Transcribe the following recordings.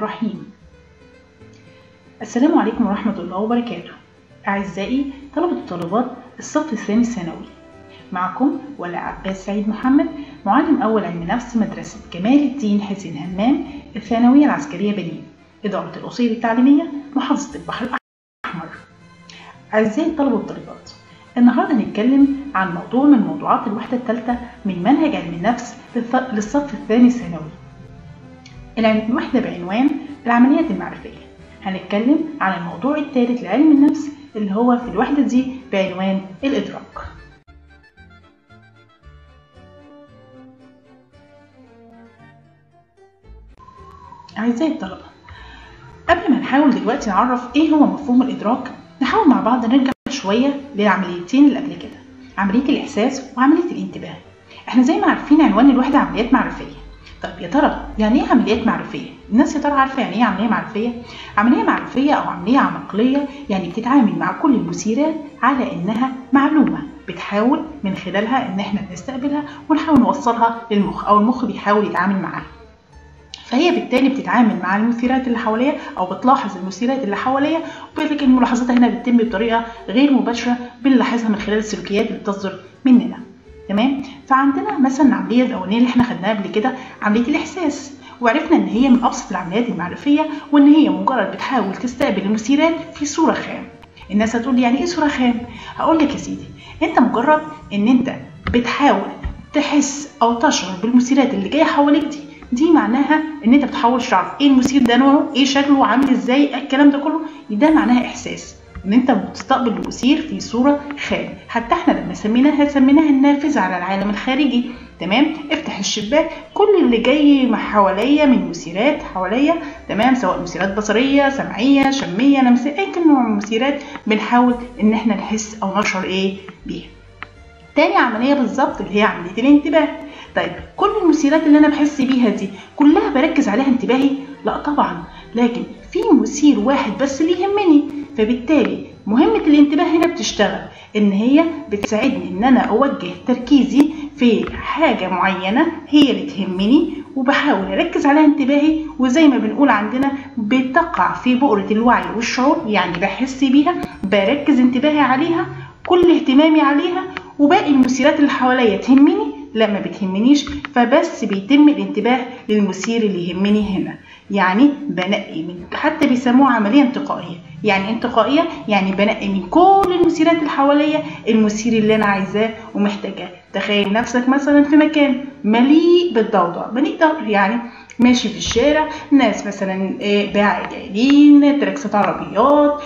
الرحيم السلام عليكم ورحمة الله وبركاته أعزائي طلبة وطالبات الصف الثاني الثانوي معكم ولا عباس سعيد محمد معلم أول علم نفس مدرسة كمال الدين حسين همام الثانوية العسكرية بنين إدارة الأصول التعليمية محافظة البحر الأحمر أعزائي الطلبة والطالبات النهاردة هنتكلم عن موضوع من موضوعات الوحدة الثالثة من منهج علم النفس للصف الثاني الثانوي الوحدة بعنوان العمليات المعرفية هنتكلم عن الموضوع الثالث لعلم النفس اللي هو في الوحدة دي بعنوان الإدراك أعزائي الطلبة قبل ما نحاول دلوقتي نعرف إيه هو مفهوم الإدراك نحاول مع بعض نرجع شوية للعمليتين اللي قبل كده عملية الإحساس وعملية الانتباه احنا زي ما عارفين عنوان الوحدة عمليات معرفية طيب يا ترى يعني ايه عمليات معرفيه الناس يا ترى عارفه يعني ايه عمليه معرفيه عمليه معرفيه او عمليه عقليه يعني بتتعامل مع كل المثيرات على انها معلومه بتحاول من خلالها ان احنا نستقبلها ونحاول نوصلها للمخ او المخ بيحاول يتعامل معاها فهي بالتالي بتتعامل مع المثيرات اللي حواليها او بتلاحظ المثيرات اللي حواليها ولكن ملاحظتها هنا بتتم بطريقه غير مباشره بنلاحظها من خلال السلوكيات اللي بتصدر مننا تمام فعندنا مثلا العمليه الاولانيه اللي احنا خدناها قبل كده عمليه الاحساس وعرفنا ان هي من ابسط العمليات المعرفيه وان هي مجرد بتحاول تستقبل المثيرات في صوره خام الناس هتقول لي يعني ايه صوره خام هقول لك يا سيدي انت مجرد ان انت بتحاول تحس او تشعر بالمثيرات اللي جايه حواليك دي دي معناها ان انت بتحاول تعرف ايه المثير ده نوعه ايه شكله عامل ازاي الكلام ده كله ده معناها احساس ان انت بتستقبل المثير في صوره خام حتى احنا لما سميناها سميناها النافذه على العالم الخارجي تمام افتح الشباك كل اللي جاي حواليا من مثيرات حواليا تمام سواء مثيرات بصريه سمعيه شميه لمسيه اي نوع من المثيرات بنحاول ان احنا نحس او نشعر ايه بيها تاني عمليه بالظبط اللي هي عمليه الانتباه طيب كل المثيرات اللي انا بحس بيها دي كلها بركز عليها انتباهي لا طبعا لكن في مثير واحد بس اللي يهمني فبالتالي مهمة الانتباه هنا بتشتغل ان هي بتساعدني ان انا اوجه تركيزي في حاجة معينة هي اللي تهمني وبحاول اركز عليها انتباهي وزي ما بنقول عندنا بتقع في بؤرة الوعي والشعور يعني بحس بيها بركز انتباهي عليها كل اهتمامي عليها وباقي المثيرات اللي حواليا تهمني لا ما بتهمنيش فبس بيتم الانتباه للمثير اللي يهمني هنا يعني بنقي من حتى بيسموها عمليه انتقائيه يعني انتقائيه يعني بنقي من كل المثيرات اللي حواليا المثير اللي انا عايزاه ومحتاجاه تخيل نفسك مثلا في مكان مليء بالضوضاء مليء ضوضاء يعني ماشي في الشارع ناس مثلا باع جايين تركسات عربيات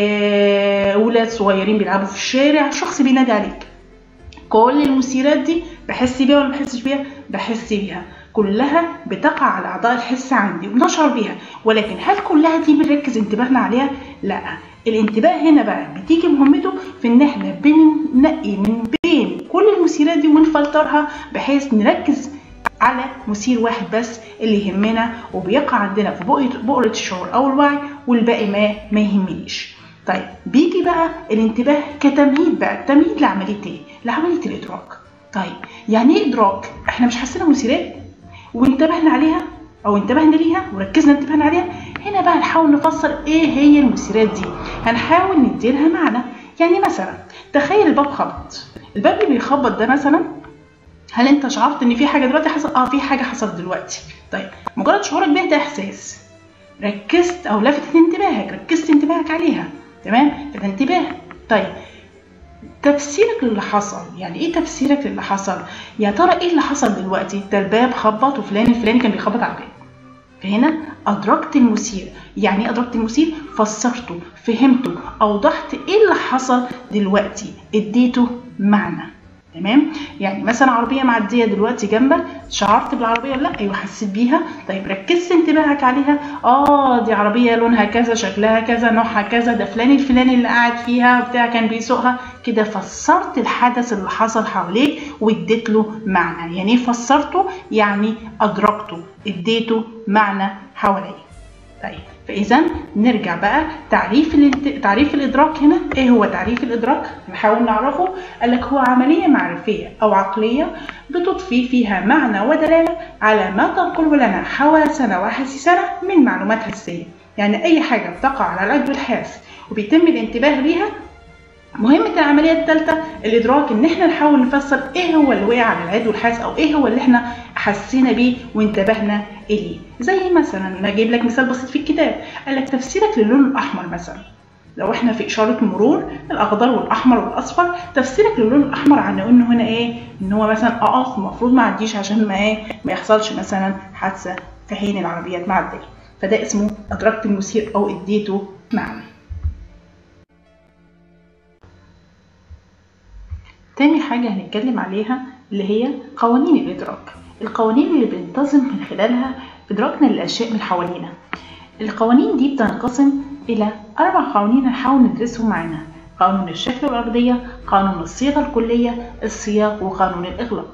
ولاد صغيرين بيلعبوا في الشارع شخص بينادي عليك كل المثيرات دي بحس بيها ولا بحسش بيها بحس بيها كلها بتقع على اعضاء الحس عندي وبنشعر بيها ولكن هل كلها دي بنركز انتباهنا عليها لا الانتباه هنا بقى بتيجي مهمته في ان احنا بننقي من بين كل المثيرات دي ونفلترها بحيث نركز على مثير واحد بس اللي يهمنا وبيقع عندنا في بؤرة الشعور او الوعي والباقي ما ما يهمنيش طيب بيجي بقى الانتباه كتمهيد بقى تمهيد لعمليه ايه لعمليه الادراك طيب يعني ايه ادراك احنا مش حسينا مثيرات وانتبهنا عليها او انتبهنا ليها وركزنا انتبهنا عليها هنا بقى نحاول نفسر ايه هي المثيرات دي هنحاول نديلها معنى يعني مثلا تخيل الباب خبط الباب اللي بيخبط ده مثلا هل انت شعرت ان في حاجه دلوقتي حصل اه في حاجه حصلت دلوقتي طيب مجرد شعورك بيها ده احساس ركزت او لفتت انتباهك ركزت انتباهك عليها تمام ده انتباه طيب تفسيرك للي حصل يعني ايه تفسيرك للي حصل يا ترى ايه اللي حصل دلوقتي ده الباب خبط وفلان الفلاني كان بيخبط على الباب فهنا ادركت المثير يعني ايه ادركت المثير فسرته فهمته اوضحت ايه اللي حصل دلوقتي اديته معنى تمام يعني مثلا عربيه معديه دلوقتي جنبك شعرت بالعربيه ولا لا ايوه حسيت بيها طيب ركزت انتباهك عليها اه دي عربيه لونها كذا شكلها كذا نوعها كذا ده فلان الفلاني اللي قاعد فيها بتاع كان بيسوقها كده فسرت الحدث اللي حصل حواليك واديت له معنى يعني ايه فسرته يعني ادركته اديته معنى حواليك طيب فاذا نرجع بقى تعريف الانت... تعريف الادراك هنا ايه هو تعريف الادراك نحاول نعرفه قال لك هو عمليه معرفيه او عقليه بتضفي فيها معنى ودلاله على ما تنقله لنا حواسنا واحاسيسنا من معلومات حسيه يعني اي حاجه بتقع على العضو الحاسي وبيتم الانتباه ليها مهمة العملية الثالثة الإدراك إن إحنا نحاول نفسر إيه هو اللي وقع على العضو الحاسي أو إيه هو اللي إحنا حسينا بيه وانتبهنا إليه زي مثلا أنا أجيب لك مثال بسيط في الكتاب قال لك تفسيرك للون الأحمر مثلا لو احنا في اشاره مرور الاخضر والاحمر والاصفر تفسيرك للون الاحمر عن انه هنا ايه ان هو مثلا اقف المفروض ما اعديش عشان ما ايه ما يحصلش مثلا حادثه في حين العربيات معديه فده اسمه ادركت المثير او اديته معنى تاني حاجة هنتكلم عليها اللي هي قوانين الإدراك القوانين اللي بننتظم من خلالها إدراكنا للأشياء من حوالينا القوانين دي بتنقسم إلى أربع قوانين هنحاول ندرسهم معانا قانون الشكل والأرضية قانون الصيغة الكلية السياق وقانون الإغلاق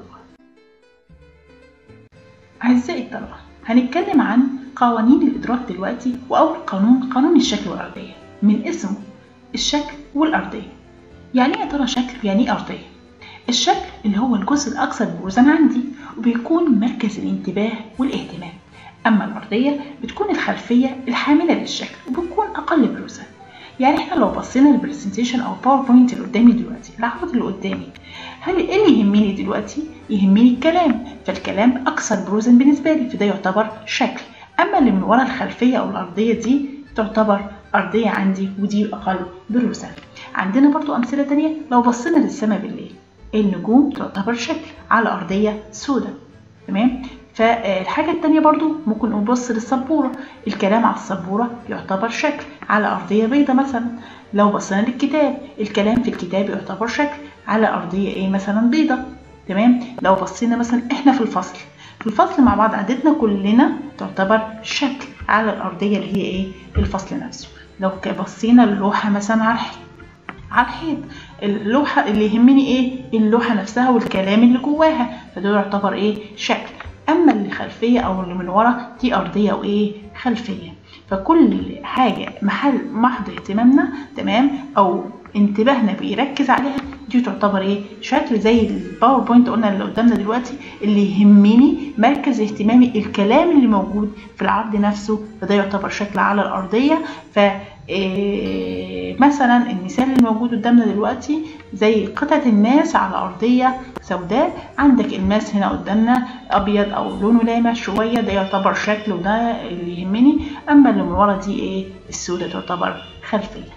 أعزائي الطلبة هنتكلم عن قوانين الإدراك دلوقتي وأول قانون قانون الشكل والأرضية من اسمه الشكل والأرضية يعني ايه ترى شكل يعني ايه أرضية الشكل اللي هو الجزء الأكثر بروزا عندي وبيكون مركز الانتباه والاهتمام أما الأرضية بتكون الخلفية الحاملة للشكل وبتكون أقل بروزا يعني احنا لو بصينا للبرزنتيشن او الباوربوينت اللي قدامي دلوقتي العرض اللي قدامي هل ايه اللي يهمني دلوقتي يهمني الكلام فالكلام اكثر بروزا بالنسبه لي فده يعتبر شكل اما اللي من ورا الخلفيه او الارضيه دي تعتبر ارضيه عندي ودي اقل بروزا عندنا برضو امثله تانية لو بصينا للسماء بالليل النجوم تعتبر شكل على ارضيه سوداء تمام فالحاجة التانية برضو ممكن نبص للسبورة الكلام على السبورة يعتبر شكل على أرضية بيضة مثلا لو بصينا للكتاب الكلام في الكتاب يعتبر شكل على أرضية إيه مثلا بيضة تمام لو بصينا مثلا إحنا في الفصل في الفصل مع بعض عددنا كلنا تعتبر شكل على الأرضية اللي هي إيه الفصل نفسه لو بصينا اللوحة مثلا على الحيط على الحيط اللوحة اللي يهمني إيه اللوحة نفسها والكلام اللي جواها فده يعتبر إيه شكل اما اللي خلفيه او اللي من ورا دي ارضيه وايه خلفيه فكل حاجه محل محض اهتمامنا تمام او انتباهنا بيركز عليها دي تعتبر ايه شكل زي الباوربوينت قلنا اللي قدامنا دلوقتي اللي يهمني مركز اهتمامي الكلام اللي موجود في العرض نفسه فده يعتبر شكل على الارضيه ف إيه مثلا المثال اللي موجود قدامنا دلوقتي زي قطعة الماس على أرضية سوداء عندك الماس هنا قدامنا أبيض أو لونه لامع شوية ده يعتبر شكل وده اللي يهمني أما اللي من ورا دي إيه السوداء تعتبر خلفية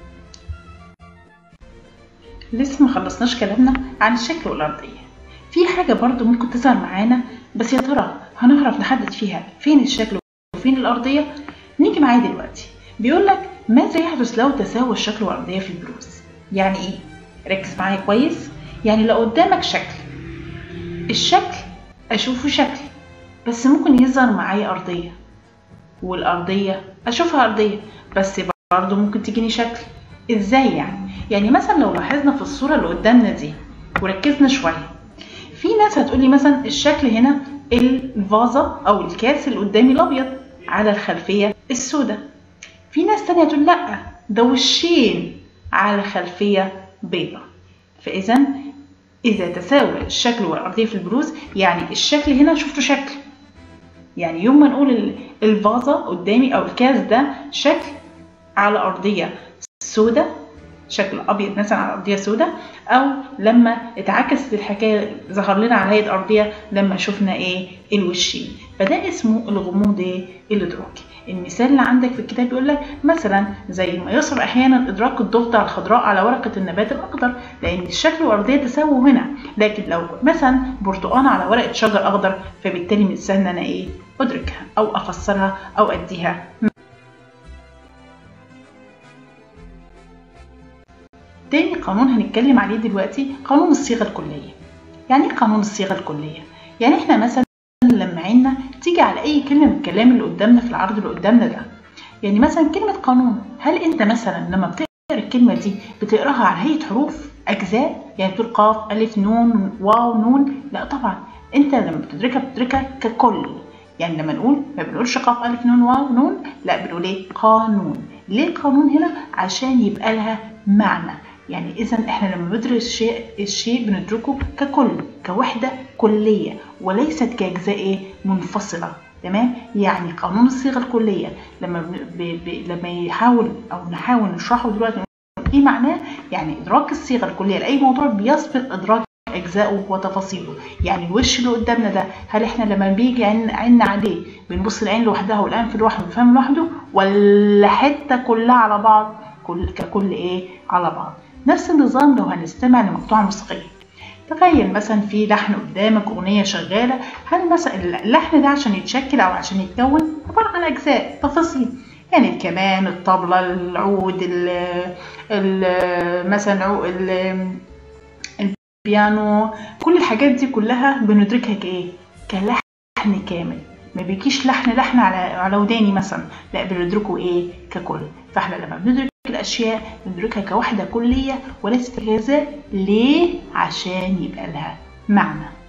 لسه ما خلصناش كلامنا عن الشكل والأرضية في حاجة برضو ممكن تظهر معانا بس يا ترى هنعرف نحدد فيها فين الشكل وفين الأرضية نيجي معايا دلوقتي بيقول لك ماذا يحدث لو تساوى الشكل والأرضية في البروز يعني إيه؟ ركز معايا كويس يعني لو قدامك شكل الشكل أشوفه شكل بس ممكن يظهر معايا أرضية والأرضية أشوفها أرضية بس برضه ممكن تجيني شكل إزاي يعني؟ يعني مثلا لو لاحظنا في الصورة اللي قدامنا دي وركزنا شوية في ناس هتقولي مثلا الشكل هنا الفازة أو الكاس اللي قدامي الأبيض على الخلفية السوداء في ناس تانية تقول لأ ده وشين على خلفية بيضة فإذا إذا تساوى الشكل والأرضية في البروز يعني الشكل هنا شفته شكل يعني يوم ما نقول الفازة قدامي أو الكاس ده شكل على أرضية سوداء شكل أبيض مثلا على أرضية سوداء أو لما اتعكست الحكاية ظهر لنا على هيئة أرضية لما شفنا إيه الوشين فده اسمه الغموض الإدراكي المثال اللي عندك في الكتاب يقول لك مثلا زي ما يصل احيانا ادراك الضفدع الخضراء على ورقه النبات الاخضر لان الشكل والارضيه تساووا هنا لكن لو مثلا برتقانه على ورقه شجر اخضر فبالتالي من السهل ان انا ايه ادركها او افسرها او اديها تاني قانون هنتكلم عليه دلوقتي قانون الصيغه الكليه يعني ايه قانون الصيغه الكليه يعني احنا مثلا لما عيننا تيجي على اي كلمه من الكلام اللي قدامنا في العرض اللي قدامنا ده يعني مثلا كلمه قانون هل انت مثلا لما بتقرا الكلمه دي بتقراها على هيئه حروف اجزاء يعني بتقول قاف الف نون واو نون لا طبعا انت لما بتدركها بتدركها ككل يعني لما نقول ما بنقولش قاف الف نون واو نون لا بنقول ايه قانون ليه قانون هنا عشان يبقى لها معنى يعني اذا احنا لما بندرس شيء الشيء بندركه ككل كوحده كليه وليست كاجزاء ايه منفصله تمام يعني قانون الصيغه الكليه لما ب... ب... لما يحاول او نحاول نشرحه دلوقتي ايه معناه يعني ادراك الصيغه الكليه لاي موضوع بيسبق ادراك اجزائه وتفاصيله يعني الوش اللي قدامنا ده هل احنا لما بيجي عين عيننا عليه بنبص العين لوحدها والانف لوحده والفم لوحده ولا حته كلها على بعض كل ككل ايه على بعض نفس النظام لو هنستمع لمقطوعه موسيقيه تخيل مثلا في لحن قدامك اغنيه شغاله هل مثلا اللحن ده عشان يتشكل او عشان يتكون عباره عن اجزاء تفاصيل يعني الكمان الطبلة العود ال ال مثلا البيانو كل الحاجات دي كلها بندركها كايه كلحن كامل ما بيجيش لحن لحن على على وداني مثلا لا بندركه ايه ككل فاحنا لما بندرك الاشياء بندركها كوحده كليه وليست كجزاء ليه عشان يبقى لها معنى